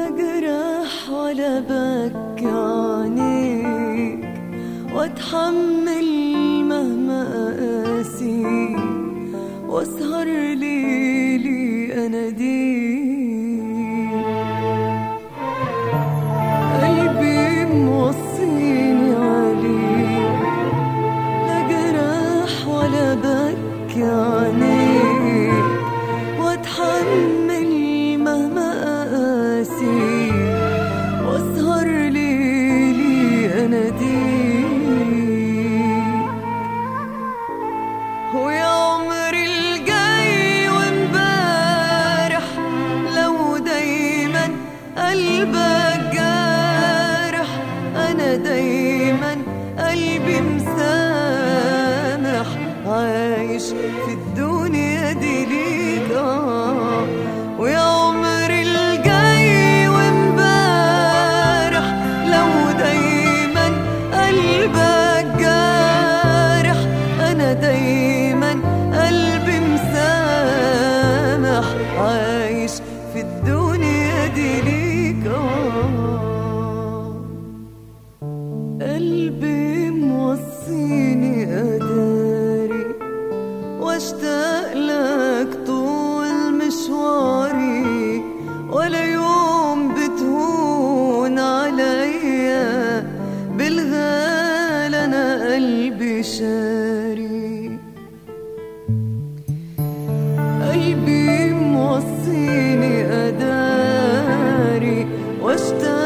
جرح ولا بكي عينيك واتحمل مهما اقاسي واسهر ليلي اناديك قلبي موصيني عليك لا جرح ولا بكي عينيك واتحمل مهما اقاسي واسهر ليلي اناديك ويا عمري الجاي وامبارح لو دايما قلبك جارح انا دايما قلبي مسامح عايش في الدنيا دي ليك آه ويا عمري الجاي وامبارح لو دايما قلبك جارح انا دايما قلبي مسامح عايش في الدنيا دي ليك آه قلبي موصيني أداري واشتاق لك طول مشواري ولا يوم بتهون عليا بالغال أنا قلبي شاري قلبي موصيني أداري واشتاق